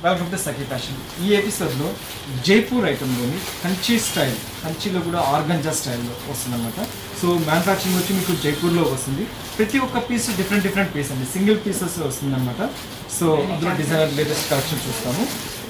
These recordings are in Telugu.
వెల్కమ్ టు సఖీ ఫ్యాషన్ ఈ ఎపిసోడ్లో జైపూర్ ఐటెంలోని కంచి స్టైల్ కంచిలో కూడా ఆర్గంజా స్టైల్లో వస్తుందన్నమాట సో మ్యానుఫ్యాక్చరింగ్ వచ్చి మీకు జైపూర్లో వస్తుంది ప్రతి ఒక్క పీస్ డిఫరెంట్ డిఫరెంట్ పీస్ అండి సింగిల్ పీసెస్ వస్తుందన్నమాట సో అందులో డిజైనర్ లేటెస్ట్ కలెక్షన్ చూస్తాము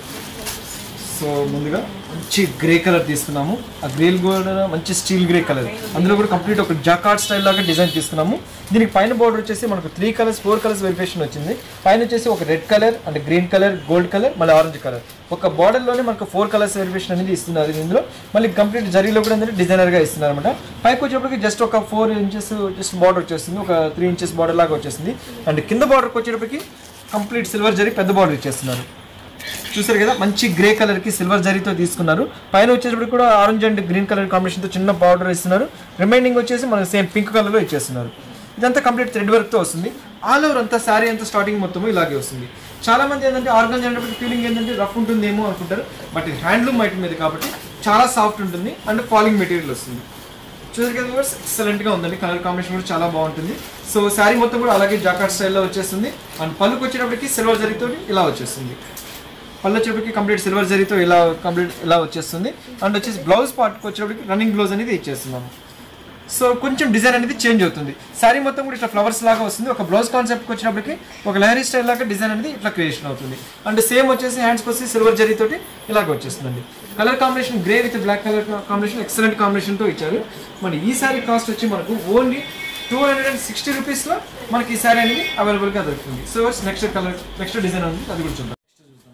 సో ముందుగా మంచి గ్రే కలర్ తీసుకున్నాము ఆ గ్రే కూడా మంచి స్టీల్ గ్రే కలర్ అందులో కూడా కంప్లీట్ ఒక జాకార్డ్ స్టైల్ లాగా డిజైన్ తీసుకున్నాము దీనికి పైన బార్డర్ వచ్చేసి మనకు three colours four colours verification వచ్చింది పైన వచ్చేసి ఒక red colour and green colour gold colour మళ్ళీ ఆరెంజ్ కలర్ ఒక బార్డర్లోనే మనకు ఫోర్ కలర్స్ వెరిఫికేషన్ అనేది ఇస్తున్నారు ఇందులో మళ్ళీ కంప్లీట్ జరీలో కూడా అనేది డిజైనర్గా ఇస్తున్నారు అనమాట పైకి వచ్చేటప్పటికి జస్ట్ ఒక ఫోర్ ఇంచెస్ జస్ట్ బార్డర్ వచ్చేస్తుంది ఒక త్రీ ఇంచెస్ బార్డర్ లాగా వచ్చేసింది అండ్ కింద బార్డర్కి వచ్చేటప్పటికి కంప్లీట్ సిల్వర్ జరీ పెద్ద బార్డర్ ఇచ్చేస్తున్నారు చూసారు కదా మంచి గ్రే కలర్ కి సిల్వర్ జరీతో తీసుకున్నారు పైన వచ్చేటప్పుడు కూడా orange and green colour combination తో చిన్న బార్డర్ ఇస్తున్నారు రిమైనింగ్ వచ్చేసి మనకి సేమ్ పింక్ కలర్ లో ఇచ్చేస్తున్నారు ఇదంతా కంప్లీట్ థ్రెడ్ వర్క్ తో వస్తుంది ఆల్ ఓవర్ అంతా శారీ అంతా స్టార్టింగ్ మొత్తం ఇలాగే వస్తుంది చాలా మంది ఏంటంటే ఆర్గన్ అనేటప్పుడు ఫీలింగ్ ఏంటంటే రఫ్ ఉంటుందేమో అనుకుంటారు బట్ ఇది హ్యాండ్లూమ్ ఐటమ్ మీద కాబట్టి చాలా సాఫ్ట్ ఉంటుంది అండ్ ఫాలింగ్ మెటీరియల్ వస్తుంది చూసారు కదా వ్యూవర్స్ ఎక్సలెంట్ గా ఉందండి కలర్ కాంబినేషన్ కూడా చాలా బాగుంటుంది సో శారీ మొత్తం కూడా అలాగే జాకాట్ స్టైల్లో వచ్చేస్తుంది అండ్ పళ్ళుకి వచ్చేటప్పటికి సిల్వర్ జరీతో ఇలా వచ్చేస్తుంది పళ్ళు వచ్చేటప్పటికి కంప్లీట్ సిల్వర్ జరీతో ఇలా కంప్లీట్ ఇలా వచ్చేస్తుంది అండ్ వచ్చేసి బ్లౌజ్ పార్ట్కి వచ్చేటప్పటికి రన్నింగ్ బ్లౌజ్ అనేది ఇచ్చేస్తున్నాము సో కొంచెం డిజైన్ అనేది చేంజ్ అవుతుంది శారీ మొత్తం కూడా ఇట్లా ఫ్లవర్స్ లాగా వస్తుంది ఒక బ్లౌజ్ కాన్సెప్ట్కి వచ్చినప్పటికి ఒక లహరీ స్టైల్ లాగా డిజైన్ అనేది ఇట్లా క్రియేషన్ అవుతుంది అండ్ సేమ్ వచ్చేసి హ్యాండ్స్కి వచ్చి సిల్వర్ జరీతోటి ఇలాగ వచ్చేస్తుందండి colour combination grey with black colour combination excellent కాంబినేషన్తో ఇచ్చారు మరి ఈ శారీ కాస్ట్ వచ్చి మనకు only two hundred and sixty రూపీస్లో మనకి ఈ శారీ అనేది అవైలబుల్గా దొరుకుతుంది so next colour next design ఉంది అది కూడా చూద్దాం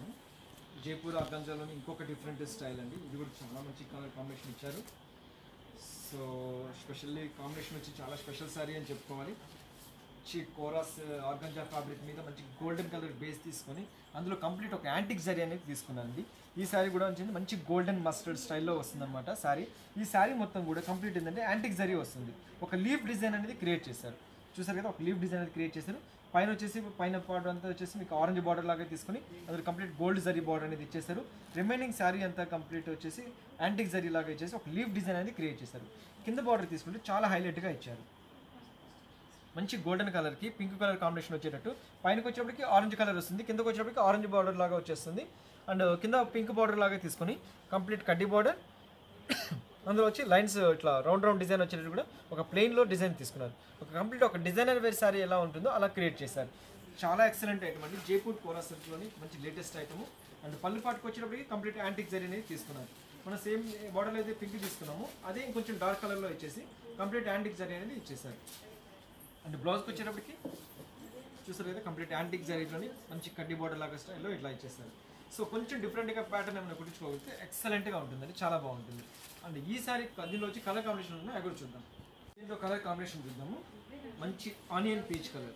జైపూర్ ఆర్గంజాలోని ఇంకొక డిఫరెంట్ స్టైల్ అండి ఇది కూడా చాలా మంచి కలర్ కాంబినేషన్ ఇచ్చారు సో స్పెషల్లీ కాంబినేషన్ వచ్చి చాలా స్పెషల్ సారీ అని చెప్పుకోవాలి మంచి కోరాస్ ఆర్గంజా ఫ్యాబ్రిక్ మీద మంచి గోల్డెన్ కలర్ బేస్ తీసుకొని అందులో కంప్లీట్ ఒక యాంటిక్ జరీ అనేది తీసుకున్నానండి ఈ శారీ కూడా వచ్చింది మంచి గోల్డెన్ మస్టర్డ్ స్టైల్లో వస్తుందన్నమాట శారీ ఈ శారీ మొత్తం కూడా కంప్లీట్ ఏంటంటే యాంటిక్ జరీ వస్తుంది ఒక లీఫ్ డిజైన్ అనేది క్రియేట్ చేశారు చూసారు కదా ఒక లీఫ్ డిజైన్ అనేది క్రియేట్ చేశారు పైన వచ్చేసి పైన పార్ట్ అంతా వచ్చేసి మీకు ఆరెంజ్ బార్డర్ లాగా తీసుకుని అందులో కంప్లీట్ గోల్డ్ జరీ బార్డర్ అనేది ఇచ్చేసారు రిమైనింగ్ శారీ అంతా కంప్లీట్ వచ్చేసి యాంటిక్ జరీ లాగా ఇచ్చేసి ఒక లీఫ్ డిజైన్ అనేది క్రియేట్ చేశారు కింద బార్డర్ తీసుకుంటే చాలా హైలైట్గా ఇచ్చారు మంచి గోల్డెన్ కలర్కి పింక్ కలర్ కాంబినేషన్ వచ్చేటట్టు పైనకి వచ్చేటప్పటికి ఆరెంజ్ కలర్ వస్తుంది కిందకి వచ్చేటప్పటికి ఆరెంజ్ బార్డర్ లాగా వచ్చేస్తుంది అండ్ కింద పింక్ బార్డర్ లాగా తీసుకొని కంప్లీట్ కడ్డీ బార్డర్ అందులో వచ్చి లైన్స్ ఇట్లా రౌండ్ రౌండ్ డిజైన్ వచ్చేటట్టు కూడా ఒక ప్లెయిన్లో డిజైన్ తీసుకున్నారు ఒక కంప్లీట్ ఒక డిజైనర్ వేర్ సారీ ఎలా ఉంటుందో అలా క్రియేట్ చేశారు చాలా ఎక్సలెంట్ ఐటమ్ అండి జైపూర్ కోరా సిల్క్లోని మంచి లేటెస్ట్ ఐటమ్ అండ్ పళ్ళు పాటుకు వచ్చేటప్పటికి కంప్లీట్ యాంటిక్ జరీ అనేది తీసుకున్నారు మన సేమ్ బార్డర్లో అయితే పింక్ తీసుకున్నాము అదే ఇంకొంచెం డార్క్ కలర్లో ఇచ్చేసి కంప్లీట్ యాంటిక్ జరీ అనేది ఇచ్చేసారు అండ్ బ్లౌజ్కి వచ్చేటప్పటికి చూసారు కదా కంప్లీట్ యాంటిక్ జరీలోని మంచి కడ్డీ బార్డర్ లాగా స్టైల్లో ఇట్లా ఇచ్చేస్తారు సో కొంచెం డిఫరెంట్గా ప్యాటర్న్ ఏమైనా కుట్టించుకోగలిగితే ఎక్సలెంట్గా ఉంటుందండి చాలా బాగుంటుంది అండ్ ఈ సారీ దీనిలో వచ్చి కలర్ కాంబినేషన్ ఉన్నాయి అవి కూడా చూద్దాం దీంట్లో కలర్ కాంబినేషన్ చూద్దాము మంచి ఆనియన్ పీచ్ కలర్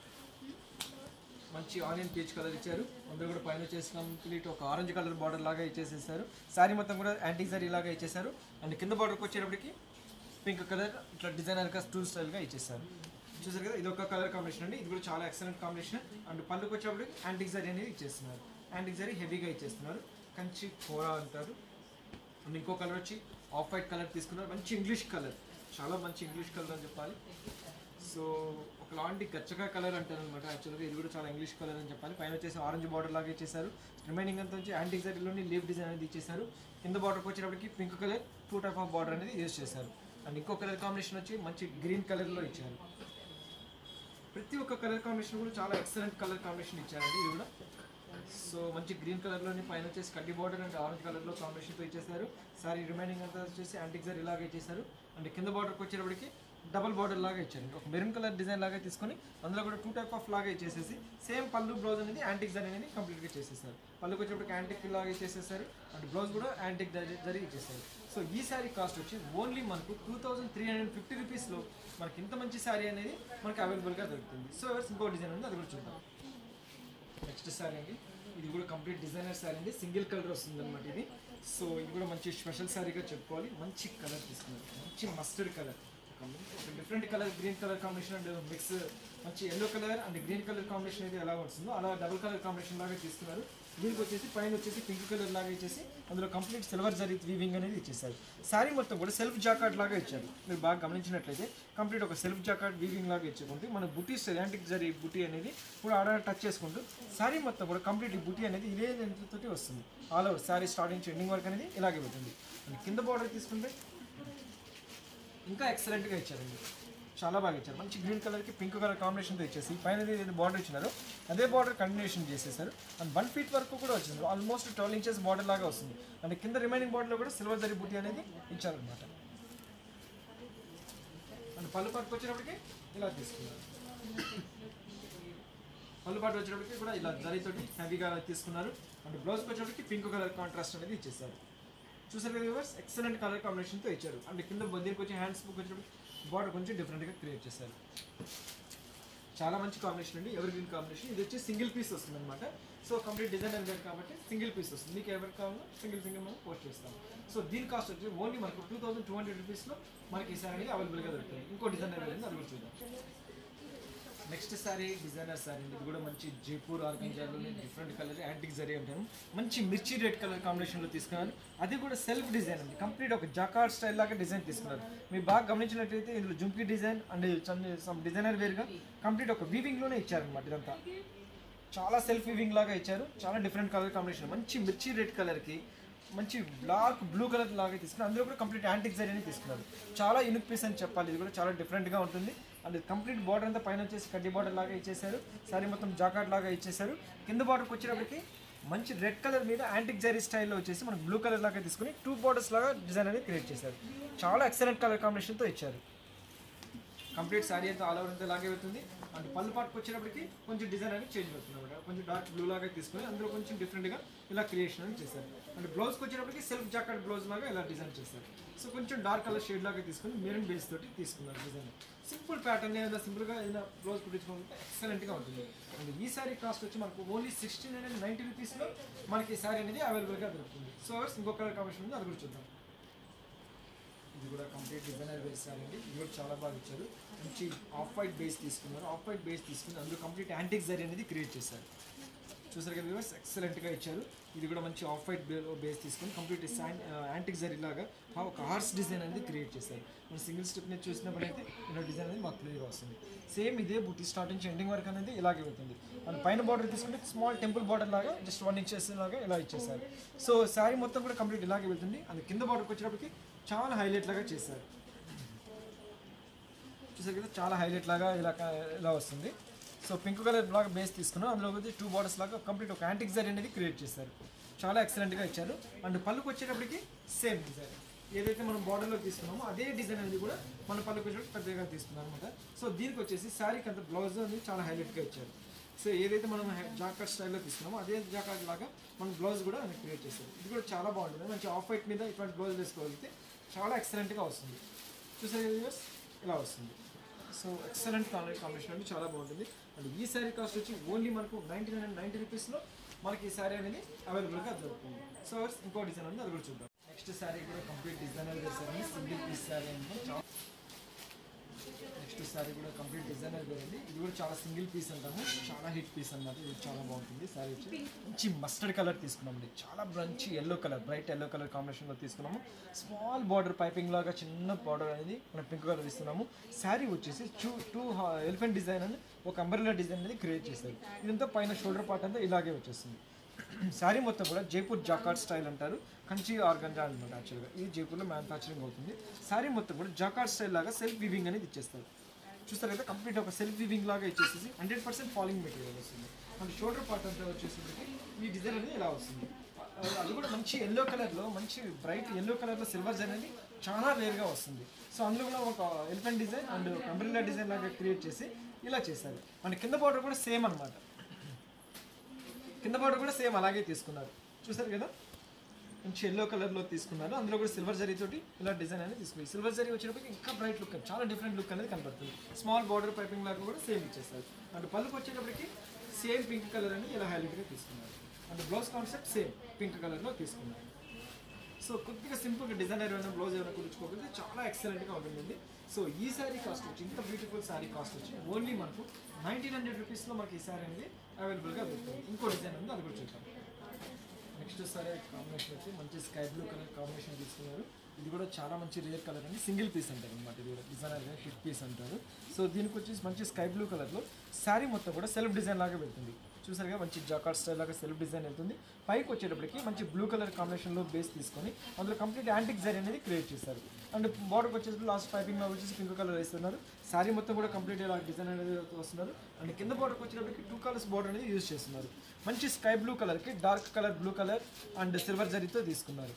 మంచి ఆనియన్ పీచ్ కలర్ ఇచ్చారు అందులో కూడా పైన వచ్చేసి కంప్లీట్ ఒక ఆరెంజ్ కలర్ బార్డర్ లాగా ఇచ్చేసేసారు శారీ మొత్తం కూడా యాంటీ సారీ లాగా ఇచ్చేసారు అండ్ కింద బార్డర్కి వచ్చేటప్పటికి పింక్ కలర్ ఇట్లా డిజైనర్గా స్టూల్ స్టైల్గా ఇచ్చేసారు చూసారు కదా ఇది ఒక కలర్ కాంబినేషన్ అండి ఇది కూడా చాలా ఎక్సలెంట్ కాంబినేషన్ అండ్ పళ్ళుకి వచ్చేటప్పటికి యాంటిక్ జరీ అనేది ఇచ్చేస్తున్నారు యాంటిక్ జరీ హెవీగా ఇచ్చేస్తున్నారు కంచి కూర అంటారు అండ్ ఇంకో కలర్ వచ్చి ఆఫ్ వైట్ కలర్ తీసుకున్నారు మంచి ఇంగ్లీష్ కలర్ చాలా మంచి ఇంగ్లీష్ కలర్ అని చెప్పాలి సో ఒకలాంటి గచ్చగా కలర్ అంటారు అనమాట యాక్చువల్గా ఇది కూడా చాలా ఇంగ్లీష్ కలర్ అని చెప్పాలి పైన వచ్చేసి ఆరెంజ్ బార్డర్ లాగా ఇచ్చేసారు రిమైనింగ్ అంతా వచ్చి యాంటిక్ జరీలోని లీఫ్ డిజైన్ అనేది ఇచ్చేసారు కింద బార్డర్కి వచ్చేటప్పటికి pink colour two type of border అనేది యూజ్ చేశారు అండ్ ఇంకో కలర్ కాంబినేషన్ వచ్చి మంచి గ్రీన్ కలర్లో ఇచ్చారు ప్రతి ఒక్క కలర్ కాంబినేషన్ కూడా చాలా ఎక్సలెంట్ కలర్ కాంబినేషన్ ఇచ్చారండి ఇది కూడా సో మంచి గ్రీన్ కలర్లోని పైన వచ్చేసి కడ్డీ బార్డర్ అండ్ ఆరెంజ్ కలర్లో కాంబినేషన్తో ఇచ్చేసారు సారీ రిమైనింగ్ అంతా వచ్చేసి యాంటిక్ జర్ ఇలాగే ఇచ్చేసారు అండ్ కింద బార్డర్కి వచ్చేటప్పటికి డబల్ బార్డర్ లాగా ఇచ్చారు ఒక మెరూన్ కలర్ డిజైన్ లాగా తీసుకొని అందులో కూడా టూ టైప్ ఆఫ్ లాగా ఇచ్చేసేసి సేమ్ పళ్ళు బ్లౌజ్ అనేది యాంటిక్ జరీ అనేది కంప్లీట్గా చేసేసారు పళ్ళుకి వచ్చేటప్పటికి యాంటిక్ లాగా ఇచ్చేసేసారు అండ్ బ్లౌజ్ కూడా యాంటిక్ జరీ ఇచ్చేసారు సో ఈ శారీ కాస్ట్ వచ్చి ఓన్లీ మనకు two thousand three hundred fifty రూపీస్లో మనకి ఇంత మంచి శారీ అనేది మనకి అవైలబుల్గా దొరుకుతుంది సో ఇంకో డిజైన్ ఉంది అది కూడా చూద్దాం నెక్స్ట్ శారీ అండి ఇది కూడా కంప్లీట్ డిజైనర్ శారీ అండి సింగిల్ కలర్ వస్తుంది అనమాట ఇది సో ఇది కూడా మంచి స్పెషల్ శారీగా చెప్పుకోవాలి మంచి కలర్ తీసుకున్నారు మంచి మస్టర్డ్ కలర్ ఒక different colour green colour combination and mix మంచి yellow colour and green colour combination అయితే ఎలా వస్తుందో అలా డబుల్ కలర్ కాంబినేషన్ లాగా తీసుకున్నారు దీనికి వచ్చేసి పైన వచ్చేసి పింక్ కలర్ లాగా ఇచ్చేసి అందులో కంప్లీట్ సిల్వర్ జరీ వీవింగ్ అనేది ఇచ్చేసారు శారీ మొత్తం కూడా సెల్ఫ్ జాకాట్ లాగా ఇచ్చారు మీరు బాగా గమనించినట్లయితే కంప్లీట్ ఒక సెల్ఫ్ జాకాట్ వీవింగ్ లాగా ఇచ్చుకుంటే మన బుటీ సెరాంటిక్ జరీ బుటీ అనేది కూడా ఆడ టచ్ చేసుకుంటూ శారీ మొత్తం కూడా కంప్లీట్ ఈ బుటీ అనేది ఇదే length తోటి వస్తుంది ఆల్ ఓవర్ శారీ స్టార్టింగ్ నుంచి ఎండింగ్ వరకు అనేది ఇలాగే ఉంటుంది అండ్ కింద బార్డర్ తీసుకుంటే ఇంకా ఎక్సలెంట్గా ఇచ్చారండి చాలా బాగా ఇచ్చారు మంచి గ్రీన్ కలర్కి పింక్ కలర్ కాంబినేషన్తో ఇచ్చేసి పైన ఏదైతే బార్డర్ ఇచ్చినారో అదే బార్డర్ కంటిన్యూషన్ చేసేసారు అండ్ వన్ ఫీట్ వరకు కూడా వచ్చింది ఆల్మోస్ట్ ట్వెల్వ్ ఇంచెస్ బార్డర్ లాగా వస్తుంది అండ్ కింద రిమైనింగ్ బార్డర్లో కూడా సిల్వర్ జరీ బుట్టి అనేది ఇచ్చారనమాట అండ్ పళ్ళు పట్టుకు వచ్చేటప్పటికి ఇలా తీసుకున్నారు పళ్ళు పాటు వచ్చేటప్పటికి కూడా ఇలా జరీతోటి హెవీగా తీసుకున్నారు అండ్ బ్లౌజ్కి వచ్చేటప్పటికి పింక్ కలర్ కాంట్రాస్ట్ అనేది ఇచ్చేసారు చూసారు కదా వ్యూవర్స్ ఎక్సలెంట్ కలర్ కాంబినేషన్తో ఇచ్చారు అండ్ కింద దీనికి వచ్చి హ్యాండ్స్ బుక్ వచ్చేటప్పుడు బార్డర్ కొంచెం డిఫరెంట్గా క్రియేట్ చేశారు చాలా మంచి కాంబినేషన్ అండి ఎవర్ గ్రీన్ కాంబినేషన్ ఇది వచ్చి సింగిల్ పీస్ వస్తుంది అనమాట సో కంప్లీట్ డిజైన్ అనేది కాబట్టి సింగిల్ పీస్ వస్తుంది మీకు ఎవరికి కావాలో సింగిల్ సింగిల్ మనం పోస్ట్ చేస్తాం సో దీని కాస్ట్ వచ్చి ఓన్లీ మనకు టూ థౌసండ్ టూ హండ్రెడ్ రూపీస్లో మనకి ఈ సారీ అనేది అవైలబుల్గా దొరుకుతుంది ఇంకో డిజైన్ అనేది అది కూడా చూద్దాం నెక్స్ట్ సారీ డిజైనర్ సారీ ఇది కూడా మంచి జైపూర్ ఆర్గంజాలోని డిఫరెంట్ కలర్ యాంటిక్ జరీ అంటాను మంచి మిర్చి రెడ్ కలర్ కాంబినేషన్లో తీసుకున్నారు అది కూడా సెల్ఫ్ డిజైన్ అండి కంప్లీట్ ఒక జకార్డ్ స్టైల్ లాగా డిజైన్ తీసుకున్నారు మీరు బాగా గమనించినట్లయితే ఇందులో jhumki design and some designer వేర్గా కంప్లీట్ ఒక వీవింగ్లోనే ఇచ్చారనమాట ఇదంతా చాలా సెల్ఫ్ వీవింగ్ లాగా ఇచ్చారు చాలా డిఫరెంట్ కలర్ కాంబినేషన్ మంచి మిర్చి రెడ్ కలర్కి మంచి బ్లాక్ బ్లూ కలర్ లాగా తీసుకున్నారు అందులో కూడా కంప్లీట్ యాంటిక్ జరీ అని తీసుకున్నారు చాలా యూనిక్ పీస్ అని చెప్పాలి ఇది కూడా చాలా డిఫరెంట్గా ఉంటుంది అండ్ కంప్లీట్ బార్డర్ అంతా పైన వచ్చేసి కడ్డీ బార్డర్ లాగా ఇచ్చేసారు సారీ మొత్తం జాకాట్ లాగా ఇచ్చేసారు కింద బార్డర్కి వచ్చేటప్పటికి మంచి రెడ్ కలర్ మీద యాంటిక్ జరీ స్టైల్లో వచ్చేసి మనకు బ్లూ కలర్ లాగా తీసుకుని టూ బార్డర్స్ లాగా డిజైన్ అనేది క్రియేట్ చేశారు చాలా ఎక్సలెంట్ కలర్ కాంబినేషన్తో ఇచ్చారు కంప్లీట్ శారీ అంతా ఆల్ ఓవర్ అంతా లాగే అవుతుంది అండ్ పళ్ళు పాటుకు వచ్చేటప్పటికి కొంచెం డిజైన్ అనేది చేంజ్ అవుతుంది అనమాట కొంచెం డార్క్ బ్లూ లాగా తీసుకొని అందులో కొంచెం డిఫరెంట్గా ఇలా క్రియేషన్ అని చేశారు అండ్ బ్లౌజ్కి వచ్చేటప్పటికి సెల్ఫ్ జాకెట్ బ్లౌజ్ లాగా ఇలా డిజైన్ చేశారు సో కొంచెం డార్క్ కలర్ షేడ్ లాగా తీసుకొని మెరూన్ బేస్ తోటి తీసుకున్నారు డిజైన్ సింపుల్ ప్యాటర్న్ ఏదైనా సింపుల్గా ఏదైనా బ్లౌజ్ కుట్టించుకుంటే ఎక్సలెంట్గా ఉంటుంది అండ్ ఈ సారీ కాస్ట్ వచ్చి మనకు ఓన్లీ సిక్స్టీన్ హండ్రెడ్ నైంటీ రూపీస్లో మనకి ఈ సారీ అనేది అవైలబుల్గా దొరుకుతుంది సో ఇంకొక కలర్ కాంబినేషన్ ఉంది అది కూడా చూద్దాం ఇది కూడా కంప్లీట్ డిజైనర్ బేస్ అండి ఇది కూడా చాలా బాగా ఇచ్చారు మంచి ఆఫ్ వైట్ బేస్ తీసుకున్నారు ఆఫ్ వైట్ బేస్ తీసుకుని అందులో కంప్లీట్ యాంటిక్ జరీ అనేది క్రియేట్ చేశారు చూసారు కదా వ్యూవర్స్ ఎక్సలెంట్గా ఇచ్చారు ఇది కూడా మంచి ఆఫ్ వైట్ బేస్ తీసుకొని కంప్లీట్ యాంటిక్ జరీ లాగా ఒక హార్స్ డిజైన్ అనేది క్రియేట్ చేశారు మనం సింగిల్ స్టెప్ మీద చూసినప్పుడు అయితే ఇలా డిజైన్ అనేది మాకు క్లియర్గా వస్తుంది సేమ్ ఇదే బుట్టి స్టార్ట్ నుంచి ఎండింగ్ వరకు అనేది ఇలాగే అవుతుంది అండ్ పైన బార్డర్ తీసుకుంటే స్మాల్ టెంపుల్ బార్డర్ లాగా జస్ట్ వన్ ఇంచెస్ లాగా ఇలా ఇచ్చేసారు సో శారీ మొత్తం కూడా కంప్లీట్ ఇలాగే వెళ్తుంది అండ్ కింద బార్డర్కి వచ్చేటప్పటికి చాలా హైలైట్ లాగా చేశారు చూసారు కదా చాలా హైలైట్ లాగా ఇలా ఇలా వస్తుంది సో పింక్ కలర్ లాగా బేస్ తీసుకున్నాం అందులో వచ్చి టూ బార్డర్స్ లాగా కంప్లీట్ ఒక యాంటిక్ జరీ అనేది క్రియేట్ చేశారు చాలా ఎక్సలెంట్గా ఇచ్చారు అండ్ పళ్ళుకి వచ్చేటప్పటికి సేమ్ డిజైన్ ఏదైతే మనం బార్డర్లో తీసుకున్నామో అదే డిజైన్ అనేది కూడా మన పళ్ళుకి వచ్చేటప్పుడు పెద్దగా తీసుకున్నాం అనమాట సో దీనికి వచ్చేసి శారీకి అంత బ్లౌజ్ అనేది చాలా హైలైట్గా ఇచ్చారు సో ఏదైతే మనం జాకెట్ స్టైల్లో తీసుకున్నామో అదే జాకెట్ లాగా మనం బ్లౌజ్ కూడా క్రియేట్ చేశారు ఇది కూడా చాలా బాగుంటుంది మంచి ఆఫ్ వైట్ మీద ఇటువంటి బ్లౌజ్ వేసుకోగలిగితే చాలా ఎక్సలెంట్గా వస్తుంది చూసారు వ్యూవర్స్ ఇలా వస్తుంది సో ఎక్సలెంట్ కలర్ కాంబినేషన్ అంటే చాలా బాగుంటుంది అండ్ ఈ శారీ కాస్ట్ వచ్చి ఓన్లీ మనకు నైంటీ నైన్ నైంటీ రూపీస్లో మనకి ఈ శారీ అనేది అవైలబుల్గా దొరుకుతుంది సో ఇంకో డిజైన్ ఉంది అది కూడా చూద్దాం నెక్స్ట్ శారీ కూడా complete designer sari single piece sari అంటే చాలా నెక్స్ట్ శారీ కూడా కంప్లీట్ డిజైనర్ వేరండి ఇది కూడా చాలా సింగిల్ పీస్ అంటాము చాలా హిట్ పీస్ అన్నమాట ఇది చాలా బాగుంటుంది శారీ వచ్చి మంచి మస్టర్డ్ కలర్ తీసుకున్నామండి చాలా మంచి yellow colour bright yellow colour కాంబినేషన్లో తీసుకున్నాము స్మాల్ బార్డర్ పైపింగ్ లాగా చిన్న బార్డర్ అనేది మనం పింక్ కలర్ ఇస్తున్నాము శారీ వచ్చేసి టూ టూ ఎలిఫెంట్ డిజైన్ అని ఒక అంబర్లా డిజైన్ అనేది క్రియేట్ చేశారు ఇదంతా పైన షోల్డర్ పార్ట్ అంతా ఇలాగే వచ్చేస్తుంది శారీ మొత్తం కూడా జైపూర్ జాకార్డ్ స్టైల్ అంటారు కంచి ఆర్గంజా అనమాట యాక్చువల్గా ఇది జైపూర్లో మ్యానుఫ్యాక్చరింగ్ అవుతుంది శారీ మొత్తం కూడా జాకార్డ్ స్టైల్ లాగా సెల్ఫ్ వివింగ్ అనేది ఇచ్చేస్తారు చూస్తారు కదా కంప్లీట్ ఒక సెల్ఫ్ వివింగ్ లాగా ఇచ్చేసి హండ్రెడ్ పర్సెంట్ ఫాలింగ్ మెటీరియల్ వస్తుంది అండ్ షోల్డర్ పార్ట్ అంతా వచ్చేసరికి ఈ డిజైన్ అనేది ఇలా వస్తుంది అది కూడా మంచి ఎల్లో కలర్లో మంచి బ్రైట్ ఎల్లో కలర్లో సిల్వర్ అనేది చాలా రేర్గా వస్తుంది సో అందులో కూడా ఒక ఎలిఫెంట్ డిజైన్ అండ్ ఒక అంబ్రిల్లా డిజైన్ లాగా క్రియేట్ చేసి ఇలా చేశారు అండ్ కింద బార్డర్ కూడా సేమ్ అనమాట కింద బార్డర్ కూడా సేమ్ అలాగే తీసుకున్నారు చూసారు కదా మంచి ఎల్లో కలర్లో తీసుకున్నారు అందులో కూడా సిల్వర్ జరీ తోటి ఇలా డిజైన్ అనేది తీసుకున్నారు సిల్వర్ జరీ వచ్చినప్పటికి ఇంకా బ్రైట్ లుక్ చాలా డిఫరెంట్ లుక్ అనేది కనబడుతుంది స్మాల్ బార్డర్ పైపింగ్ లాగా కూడా సేమ్ ఇచ్చేస్తారు అండ్ పళ్ళుకి వచ్చేటప్పటికి సేమ్ పింక్ కలర్ అని ఇలా హైలైట్గా తీసుకున్నారు and blouse concept same pink కలర్లో తీసుకున్నారు సో కొద్దిగా సింపుల్గా డిజైనర్ ఏమైనా బ్లౌజ్ ఏమైనా కుడుచుకోకపోతే చాలా ఎక్సలెంట్గా ఉంటుంది సో ఈ శారీ కాస్ట్ వచ్చి ఇంత బ్యూటిఫుల్ శారీ కాస్ట్ వచ్చి ఓన్లీ మనకు నైన్టీన్ హండ్రెడ్ రూపీస్లో మనకి ఈ శారీ అనేది అవైలబుల్గా దొరుకుతుంది ఇంకో డిజైన్ ఉంది అది కూడా చూద్దాం నెక్స్ట్ సారీ కాంబినేషన్ వచ్చి మంచి స్కై బ్లూ కలర్ కాంబినేషన్ తీసుకున్నారు ఇది కూడా చాలా మంచి రేర్ కలర్ అండి సింగిల్ పీస్ అంటారు అనమాట ఇది కూడా డిజైనర్ హిట్ పీస్ అంటారు సో దీనికి వచ్చేసి మంచి స్కై బ్లూ కలర్లో శారీ మొత్తం కూడా సెల్ఫ్ డిజైన్ లాగా వెళ్తుంది చూసారుగా మంచి జాకాట్ స్టైల్ లాగా సెల్ఫ్ డిజైన్ వెళ్తుంది పైకి వచ్చేటప్పటికి మంచి బ్లూ కలర్ కాంబినేషన్లో బేస్ తీసుకొని అందులో కంప్లీట్ యాంటిక్ జరీ అనేది క్రియేట్ చేశారు అండ్ బార్డర్కి వచ్చేసి లాస్ట్ పైపింగ్ వచ్చేసి పింక్ కలర్ వేస్తున్నారు శారీ మొత్తం కూడా కంప్లీట్ ఇలా డిజైన్ అనేది వస్తున్నారు అండ్ కింద బార్డర్కి వచ్చేటప్పటికి టూ కలర్స్ బార్డర్ అనేది యూజ్ చేస్తున్నారు మంచి స్కై బ్లూ కలర్కి dark colour blue colour and silver జరీతో తీసుకున్నారు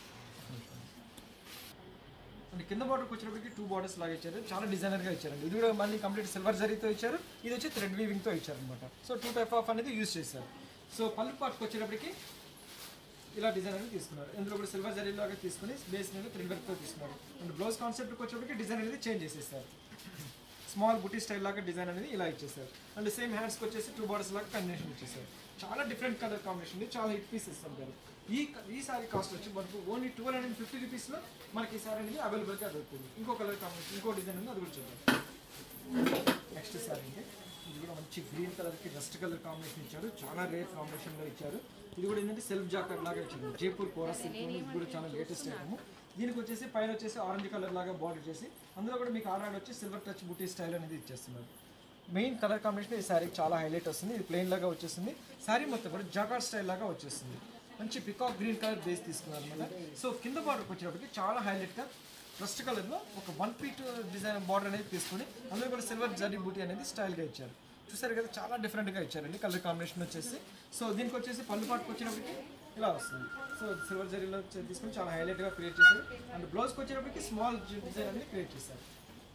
అండ్ కింద బార్డర్కి వచ్చేటప్పటికి టూ బార్డర్స్ లాగా ఇచ్చారు చాలా డిజైనర్గా ఇచ్చారండి ఇది కూడా మళ్ళీ కంప్లీట్ సిల్వర్ జరీతో ఇచ్చారు ఇది వచ్చి థ్రెడ్ వీవింగ్తో ఇచ్చారు అనమాట సో టూ టైప్ ఆఫ్ అనేది యూజ్ చేశారు సో పళ్ళు పాటుకు వచ్చేటప్పటికి ఇలా డిజైన్ అనేది తీసుకున్నారు ఇందులో కూడా సిల్వర్ జరీ లాగా తీసుకుని బేస్ మీద థ్రెడ్ వర్క్తో తీసుకున్నారు అండ్ బ్లౌజ్ కాన్సెప్ట్కి వచ్చేటప్పటికి డిజైన్ అనేది చేంజ్ చేసేసారు స్మాల్ బుటీ స్టైల్ లాగా డిజైన్ అనేది ఇలా ఇచ్చేసారు అండ్ సేమ్ హ్యాండ్స్కి వచ్చేసి టూ బార్డర్స్ లాగా కాంబినేషన్ ఇచ్చేసారు చాలా డిఫరెంట్ కలర్ కాంబినేషన్ చాలా హిట్ పీసెస్ ఉంటారు ఈ ఈ సారీ కాస్ట్ వచ్చి మనకు ఓన్లీ ట్వెల్వ్ హండ్రెడ్ ఫిఫ్టీ రూపీస్లో మనకి ఈ సారీ అనేది అవైలబుల్గా దొరుకుతుంది ఇంకో కలర్ కాంబినేషన్ ఇంకో డిజైన్ ఉంది అది కూడా చూద్దాం నెక్స్ట్ సారీ అంటే ఇది కూడా మంచి గ్రీన్ కలర్కి రస్ట్ కలర్ కాంబినేషన్ ఇచ్చారు చాలా రేర్ కాంబినేషన్లో ఇచ్చారు ఇది కూడా ఏంటంటే సెల్ఫ్ జాకెట్ లాగా ఇచ్చారు జైపూర్ కోరస్ సిల్క్ ఇది కూడా చాలా లేటెస్ట్ ఐటమ్ దీనికి వచ్చేసి పైన వచ్చేసి ఆరెంజ్ కలర్ లాగా బార్డర్ చేసి అందులో కూడా మీకు ఆర్డర్ వచ్చి సిల్వర్ టచ్ బూటీ స్టైల్ అనేది ఇచ్చేస్తున్నారు మెయిన్ కలర్ కాంబినేషన్ ఈ శారీ చాలా హైలైట్ వస్తుంది ఇది ప్లెయిన్ లాగా వచ్చేస్తుంది శారీ మొత్తం కూడా జాకాట్ స్టైల్ లాగా వచ్చేస్తుంది మంచి పికాక్ గ్రీన్ కలర్ బేస్ తీసుకున్నారు అనమాట సో కింద బార్డర్కి వచ్చేటప్పటికి చాలా హైలైట్గా రస్ట్ కలర్లో ఒక వన్ ఫీట్ డిజైన్ బార్డర్ అనేది తీసుకొని అందులో కూడా సిల్వర్ జరీ బూటీ అనేది స్టైల్గా ఇచ్చారు చూసారు కదా చాలా డిఫరెంట్గా ఇచ్చారండి కలర్ కాంబినేషన్ వచ్చేసి సో దీనికి వచ్చేసి పళ్ళు పాటుకు వచ్చినప్పటికి ఇలా వస్తుంది సో సిల్వర్ జరీలో వచ్చే- తీసుకొని చాలా హైలైట్గా క్రియేట్ చేశారు అండ్ బ్లౌజ్కి వచ్చేటప్పటికి స్మాల్ డిజైన్ అనేది క్రియేట్ చేశారు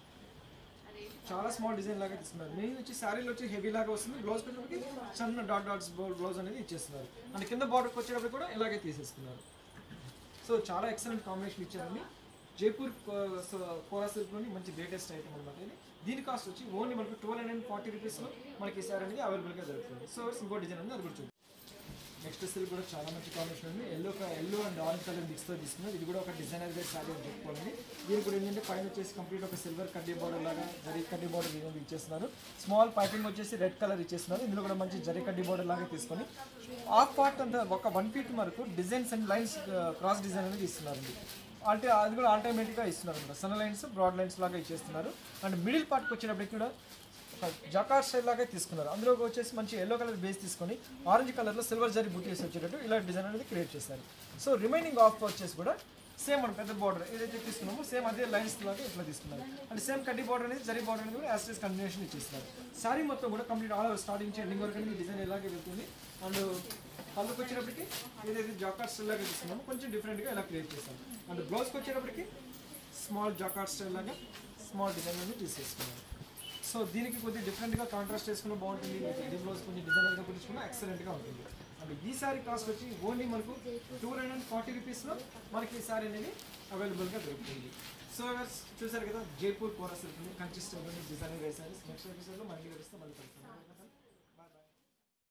చాలా స్మాల్ డిజైన్ లాగా తీసుకున్నారు మెయిన్ వచ్చి శారీలో వచ్చి హెవీ లాగా వస్తుంది బ్లౌజ్ వచ్చేటప్పటికి చిన్న డాట్ డాట్స్ బ్లౌజ్ అనేది ఇచ్చేస్తున్నారు అండ్ కింద బార్డర్కి వచ్చేటప్పుడు కూడా ఇలాగే తీసేసుకున్నారు సో చాలా ఎక్సలెంట్ కాంబినేషన్ ఇచ్చారండి జైపూర్ కోరా సిల్క్లోని మంచి గ్రేటెస్ట్ ఐటమ్ అనమాట ఇది దీని కాస్ట్ వచ్చి ఓన్లీ మనకు ట్వెల్వ్ హండ్రెడ్ ఫార్టీ రూపీస్లో మనకి ఈ సారీ అనేది అవైలబుల్గా దొరుకుతుంది సో ఇంకో డిజైన్ ఉంది అది కూడా చూద్దాం నెక్స్ట్ సిల్క్ కూడా చాలా మంచి కాంబినేషన్ ఉంది yellow yellow and orange colour మిక్స్తో తీసుకున్నారు ఇది కూడా ఒక డిజైనర్ వేర్ సారీ అని చెప్పుకోవాలి దీని కూడా ఏంటంటే పైన వచ్చేసి కంప్లీట్ ఒక సిల్వర్ కడ్డీ బార్డర్ లాగా జరీ కడ్డీ బార్డర్ అనేది ఇచ్చేస్తున్నారు స్మాల్ పైపింగ్ వచ్చేసి రెడ్ కలర్ ఇచ్చేస్తున్నారు ఇందులో కూడా మంచి జరీ కడ్డీ బార్డర్ లాగా తీసుకొని హాఫ్ పార్ట్ అంతా ఒక వన్ ఫీట్ వరకు designs and lines cross design అనేది ఇస్తున్నారండి అంటే అది కూడా ఆల్టర్నేటివ్గా ఇస్తున్నారు అనమాట సన్న లైన్స్ బ్రాడ్ లైన్స్ లాగా ఇచ్చేస్తున్నారు అండ్ మిడిల్ పార్ట్కి వచ్చేటప్పటికి కూడా ఒక జకార్ స్టైల్ లాగా తీసుకున్నారు అందులో వచ్చేసి మంచి ఎల్లో కలర్ బేస్ తీసుకొని ఆరెంజ్ కలర్లో సిల్వర్ జరీ బూటీస్ వచ్చేటట్టు ఇలా డిజైన్ అనేది క్రియేట్ చేశారు సో రిమైనింగ్ ఆఫ్ వచ్చేసి కూడా సేమ్ మన పెద్ద బార్డర్ ఏదైతే తీసుకున్నామో సేమ్ అదే లైన్స్ లాగా ఇట్లా తీసుకున్నారు అండ్ సేమ్ కడ్డీ బార్డర్ అనేది జరీ బార్డర్ అనేది కూడా యాస్టేజ్ కంటిన్యూషన్ ఇచ్చేస్తున్నారు సారీ మొత్తం కూడా కంప్లీట్ ఆల్ ఓవర్ స్టార్టింగ్ నుంచి ఎండింగ్ వరకు అనేది డిజైన్ ఇలాగే వెళ్తుంది అండ్ పళ్ళుకి వచ్చేటప్పటికి ఏదైతే జాకార్ స్టైల్ లాగా తీసుకున్నామో కొంచెం డిఫరెంట్గా ఇలా క్రియేట్ చేస్తాం అండ్ బ్లౌజ్కి వచ్చేటప్పటికి స్మాల్ జాకార్ స్టైల్ లాగా స్మాల్ డిజైన్ అనేది తీసేసుకున్నాం సో దీనికి కొద్దిగా డిఫరెంట్గా కాంట్రాస్ట్ చేసుకున్న బాగుంటుంది ఇది బ్లౌజ్ కొంచెం డిజైనర్గా కుట్టించుకున్నా ఎక్సలెంట్గా ఉంటుంది అండ్ ఈ సారీ కాస్ట్ వచ్చి ఓన్లీ మనకు టూ హండ్రెడ్ అండ్ ఫార్టీ రూపీస్లో మనకి ఈ సారీ అనేది అవైలబుల్గా దొరుకుతుంది సో చూసారు కదా జైపూర్ కోరస్ కంచి స్టైల్ డిజైనర్ వేసారు నెక్స్ట్ ఎపిసోడ్లో మళ్ళీ కలుస్తాం మళ్ళీ కలుస్తాం